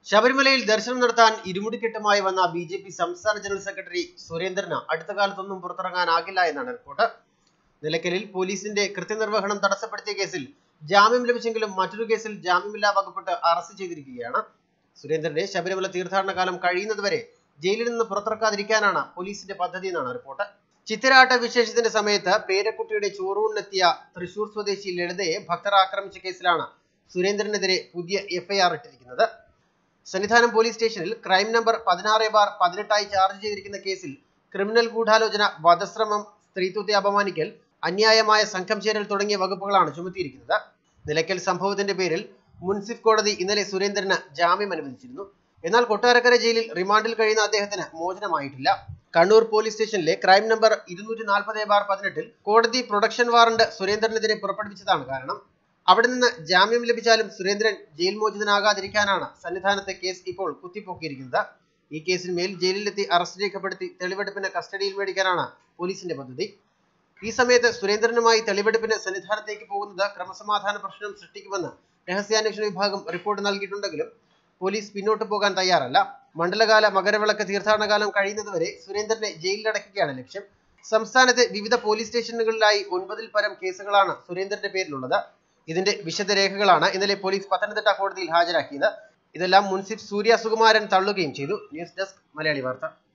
ശബരിമലയിൽ ദർശനം നടത്താൻ ഇരുമുടിക്കെട്ടുമായി വന്ന ബി ജെ പി സംസ്ഥാന ജനറൽ സെക്രട്ടറി സുരേന്ദ്രന് അടുത്ത കാലത്തൊന്നും പുറത്തിറങ്ങാനാകില്ല എന്നാണ് റിപ്പോർട്ട് നിലയ്ക്കലിൽ പോലീസിന്റെ കൃത്യനിർവഹണം തടസ്സപ്പെടുത്തിയ കേസിൽ ജാമ്യം ലഭിച്ചെങ്കിലും മറ്റൊരു കേസിൽ ജാമ്യമില്ലാ വകുപ്പിട്ട് അറസ്റ്റ് ചെയ്തിരിക്കുകയാണ് സുരേന്ദ്രന്റെ ശബരിമല തീർത്ഥാടന കാലം കഴിയുന്നതുവരെ ജയിലിൽ നിന്ന് പുറത്തിറക്കാതിരിക്കാനാണ് പോലീസിന്റെ പദ്ധതി എന്നാണ് റിപ്പോർട്ട് ചിത്തിരാട്ട വിശേഷത്തിന്റെ സമയത്ത് പേരക്കുട്ടിയുടെ ചോറൂണിനെത്തിയ തൃശൂർ സ്വദേശി ലളിതയെ ഭക്തർ ആക്രമിച്ച കേസിലാണ് സുരേന്ദ്രനെതിരെ പുതിയ എഫ്ഐആർ ഇട്ടിരിക്കുന്നത് സന്നിധാനം പോലീസ് സ്റ്റേഷനിൽ ക്രൈം നമ്പർ പതിനാറ് ബാർ പതിനെട്ടായി ചാർജ് ചെയ്തിരിക്കുന്ന കേസിൽ ക്രിമിനൽ ഗൂഢാലോചന വധശ്രമം സ്ത്രീത്വത്തെ അപമാനിക്കൽ അന്യായമായ സംഘം ചേരൽ തുടങ്ങിയ വകുപ്പുകളാണ് ചുമത്തിയിരിക്കുന്നത് നിലയ്ക്കൽ സംഭവത്തിന്റെ പേരിൽ മുൻസിഫ് കോടതി ഇന്നലെ സുരേന്ദ്രന് ജാമ്യം അനുവദിച്ചിരുന്നു എന്നാൽ കൊട്ടാരക്കര ജയിലിൽ റിമാൻഡിൽ കഴിയുന്ന അദ്ദേഹത്തിന് മോചനമായിട്ടില്ല കണ്ണൂർ പോലീസ് സ്റ്റേഷനിലെ ക്രൈം നമ്പർ ഇരുന്നൂറ്റി നാൽപ്പത് ബാർ പതിനെട്ടിൽ കോടതി പ്രൊഡക്ഷൻ വാറണ്ട് സുരേന്ദ്രനെതിരെ പുറപ്പെടുവിച്ചതാണ് കാരണം അവിടെ നിന്ന് ജാമ്യം ലഭിച്ചാലും സുരേന്ദ്രൻ ജയിൽ മോചിതനാകാതിരിക്കാനാണ് സന്നിധാനത്തെ കേസ് ഇപ്പോൾ കുത്തിപ്പൊക്കിയിരിക്കുന്നത് ഈ കേസിന്മേൽ ജയിലിലെത്തി അറസ്റ്റ് രേഖപ്പെടുത്തി തെളിവെടുപ്പിന് കസ്റ്റഡിയിൽ മേടിക്കാനാണ് പോലീസിന്റെ പദ്ധതി ഈ സമയത്ത് സുരേന്ദ്രനുമായി തെളിവെടുപ്പിന് സന്നിധാനത്തേക്ക് പോകുന്നത് ക്രമസമാധാന പ്രശ്നം സൃഷ്ടിക്കുമെന്ന് രഹസ്യാന്വേഷണ വിഭാഗം റിപ്പോർട്ട് നൽകിയിട്ടുണ്ടെങ്കിലും പോലീസ് പിന്നോട്ട് പോകാൻ തയ്യാറല്ല മണ്ഡലകാല മകരവിളക്ക് തീർത്ഥാടന കാലം കഴിയുന്നതുവരെ സുരേന്ദ്രനെ ജയിലിലടക്കുകയാണ് ലക്ഷ്യം സംസ്ഥാനത്തെ വിവിധ പോലീസ് സ്റ്റേഷനുകളിലായി ഒൻപതിൽ പരം കേസുകളാണ് സുരേന്ദ്രന്റെ പേരിലുള്ളത് ഇതിന്റെ വിശദരേഖകളാണ് ഇന്നലെ പോലീസ് പത്തനംതിട്ട കോടതിയിൽ ഹാജരാക്കിയത് ഇതെല്ലാം മുൻസിഫ് സൂര്യ സുകുമാരൻ തള്ളുകയും ചെയ്തു ന്യൂസ് ഡെസ്ക് മലയാളി വാർത്ത